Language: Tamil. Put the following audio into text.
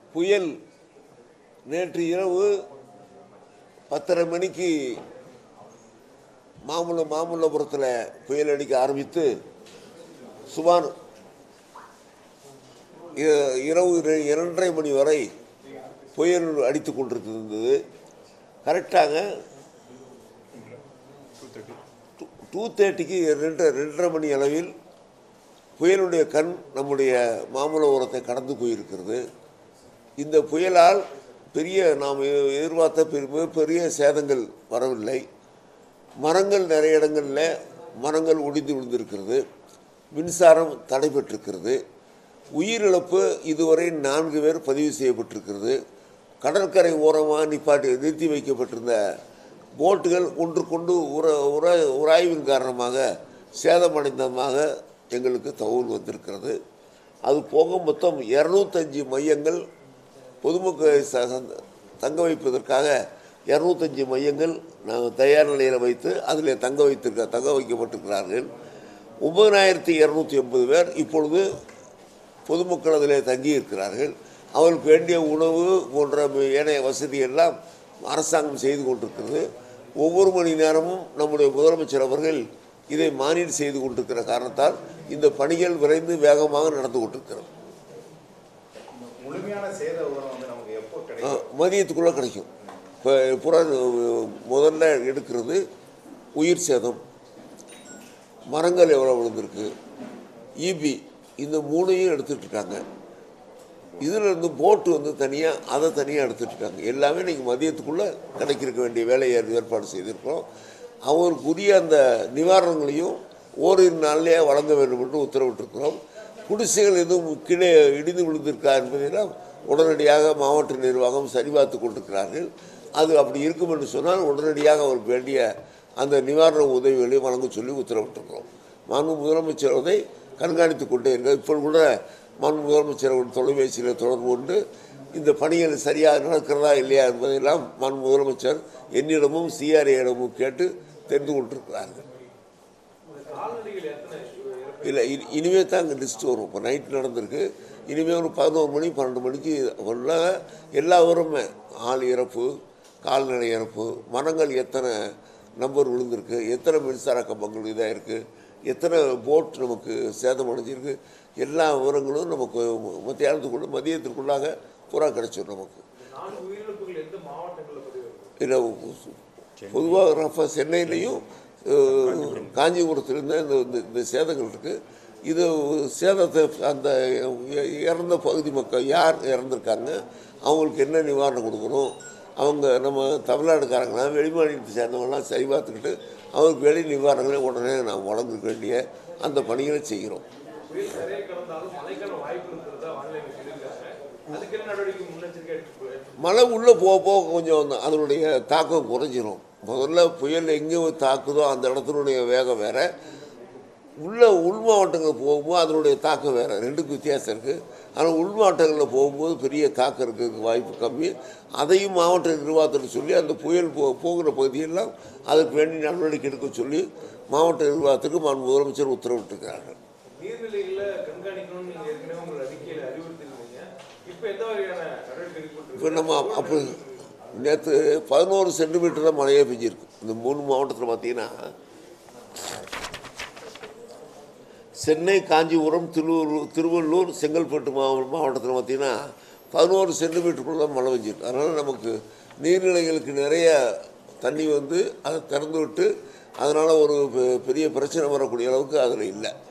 புயல் நேற்று இரவு பத்தரை மணிக்கு மாமல்ல மாமல்லபுரத்தில் புயல் அடிக்க ஆரம்பித்து சுமார் இ- இரவு இர- இரண்டரை மணி வரை புயல் அடித்து கொண்டிருந்தது கரெக்டாக டூ தேர்ட்டிக்கு ரெண்டு ரெண்டரை மணி அளவில் புயலுடைய கண் நம்முடைய மாமல்லபுரத்தை கடந்து போயிருக்கிறது இந்த புயலால் பெரிய நாம் எ- எதிர்பார்த்த பெரிய பெரிய சேதங்கள் வரவில்லை மரங்கள் நிறைய இடங்களில் மரங்கள் ஒடிந்து விழுந்திருக்கிறது மின்சாரம் தடைபட்டிருக்கிறது உயிரிழப்பு இதுவரை நான்கு பேர் பதிவு செய்யப்பட்டிருக்கிறது கடற்கரை ஓரமாக நிப்பாட்டி நிறுத்தி வைக்கப்பட்டிருந்த போட்டுகள் ஒன்றுக்கொண்டு உர உர உராய்வின் காரணமாக சேதமடைந்ததாக எங்களுக்கு தகவல் வந்திருக்கிறது அது போக மொத்தம் இரநூத்தஞ்சு மையங்கள் பொதுமக்களை ச- சந்த- தங்க வைப்பதற்காக இரநூத்தஞ்சு மையங்கள் நாங்கள் தயார் நிலையில் வைத்து அதில் தங்க வைத்திருக்க தங்க வைக்கப்பட்டிருக்கிறார்கள் ஒன்பதாயிரத்தி இரநூத்தி எண்பது பேர் இப்பொழுது பொதுமக்கள் அதில் தங்கி இருக்கிறார்கள் அவர்களுக்கு வேண்டிய உணவு போன்ற ஏனைய வசதி எல்லாம் அரசாங்கம் செய்து கொண்டிருக்கிறது ஒவ்வொரு மணி நேரமும் நம்முடைய முதலமைச்சர் அவர்கள் இதை மானியம் செய்து கொண்டிருக்கிற காரணத்தால் இந்த பணிகள் விரைந்து வேகமாக நடந்து கொண்டிருக்கிறது முழுமையான சேத விவரம் வந்து நமக்கு எப்போ ஆ, கிடைக்கும் மதியத்துக்குள்ளே கிடைக்கும் இப்போ புற முதல்ல எடுக்கிறது உயிர் சேதம் மரங்கள் எவ்வளோ விழுந்திருக்கு இபி இந்த மூணையும் எடுத்துட்டு இருக்காங்க இதில் இருந்து போட்டு வந்து தனியாக அதை தனியாக எடுத்துட்டு இருக்காங்க எல்லாமே இன்றைக்கி மதியத்துக்குள்ளே கிடைக்கிறக்க வேண்டிய வேலையை ஏற்பாடு செய்திருக்கிறோம் அவருக்குரிய அந்த நிவாரணங்களையும் ஓரிரு நாள்லேயே வழங்க வேண்டும் என்று உத்தரவிட்டிருக்கிறோம் குடிசைகள் எதுவும் கீழே இடிந்து விழுந்திருக்கா என்பதெல்லாம் உடனடியாக மாவட்ட நிர்வாகம் சரிபார்த்து கொண்டிருக்கிறார்கள் அது அப்படி இருக்கும் என்று சொன்னால் உடனடியாக அவருக்கு வேண்டிய அந்த நிவாரண உதவிகளை வழங்க சொல்லி உத்தரவிட்டிருக்கிறோம் மாண்பு முதலமைச்சர் அதை கண்காணித்து கொண்டே இருக்க இப்போ கூட மாண்பு முதலமைச்சர் ஒரு தொலைபேசியில் தொடர்பு கொண்டு இந்த பணிகள் சரியாக நடக்கிறதா இல்லையா என்பதையெல்லாம் மாண்பு முதலமைச்சர் என்னிடமும் சிஆர்ஐயிடமும் கேட்டு தெரிந்து கொண்டிருக்கிறார்கள் இல்லை இனி இனிமே தான் அங்கே லிஸ்ட் வரும் இப்போ நைட் நடந்திருக்கு இனிமேல் ஒரு பதினோரு மணி பன்னெண்டு மணிக்கு ஃபுல்லாக எல்லா விவரமே ஆள் இறப்பு கால்நடை இறப்பு மரங்கள் எத்தனை நம்பர் விழுந்திருக்கு எத்தனை மின்சார கம்பங்கள் இதாக இருக்குது எத்தனை போட் நமக்கு சேதம் அடைஞ்சிருக்கு எல்லா விவரங்களும் நமக்கு மத்தியானத்துக்குள்ள மதியத்திற்குள்ளாக பூரா கிடைச்சிடும் நமக்கு நான்கு உயிரிழப்புகள் எந்த மாவட்டங்களில் பதிவு இல்லை பொதுவாக ரஃபா சென்னையிலையும் அஹ், காஞ்சிபுரத்திலிருந்து இந்த இந்த- இந்த சேதங்கள் இருக்குது இது சேதத்தை அந்த இ- இறந்த பகுதி மக்கள் யார் இறந்துருக்காங்க அவங்களுக்கு என்ன நிவாரணம் கொடுக்கணும் அவங்க நம்ம தமிழ்நாடுக்காரங்களா வெளிமாநிலத்தை சேர்ந்தவங்களாம் சரி பார்த்துக்கிட்டு அவங்களுக்கு வெளி நிவாரணங்களை உடனே நாம் வழங்க வேண்டிய அந்த பணிகளை செய்கிறோம் புயல் நிறைய கடந்தாலும் மழைக்கான வாய்ப்பு இருக்கிறதா வானிலை மையம் சொல்லியிருக்காங்க அதுக்கு என்ன நடவடிக்கை முன்னெச்சரிக்கை எடுத்து மழை உள்ளே போக போக கொஞ்சம் அந்த- அதனுடைய தாக்கம் குறைஞ்சிரும் முதல்ல புயல் எங்கே தாக்குதோ அந்த இடத்தினுடைய வேகம் வேற உள்ள உள் மாவட்டங்கள் போகும்போது அதனுடைய தாக்கம் வேறு ரெண்டுக்கும் வித்தியாசம் இருக்குது ஆனால் உள் மாவட்டங்களில் போகும்போது பெரிய தாக்கம் இருக்கிறதுக்கு வாய்ப்பு கம்மி அதையும் மாவட்ட நிர்வாகத்தில் சொல்லி அந்த புயல் போ போகிற பகுதியெல்லாம் அதுக்கு வேண்டிய நடவடிக்கை எடுக்க சொல்லி மாவட்ட நிர்வாகத்துக்கு மாண்பு முதலமைச்சர் உத்தரவிட்டிருக்கிறார்கள் நீர்நிலைகளை கண்காணிக்கணும்னு நீங்க ஏற்கனவே உங்கள் அறிக்கையில் அறிவுறுத்திருந்தீங்க இப்போ எந்த வகையான நடவடிக்கை எடுக்கப்பட்டு இப்போ நம்ம அப்போ நேற்று பதினோரு சென்டிமீட்டர் தான் மழையே பெஞ்சிருக்கு இந்த மூணு மாவட்டத்தில் பார்த்தீங்கன்னா சென்னை காஞ்சிபுரம் திருவள்ளூர் திருவள்ளூர் செங்கல்பட்டு மாவ மாவட்டத்தில் பார்த்தீங்கன்னா பதினோரு சென்டிமீட்டருக்குள்ள தான் மழை பெஞ்சிருக்கு அதனால் நமக்கு நீர்நிலைகளுக்கு நிறைய தண்ணி வந்து அதை திறந்து விட்டு அதனால் ஒரு பெ- பெரிய பிரச்சனை வரக்கூடிய அளவுக்கு அதில் இல்லை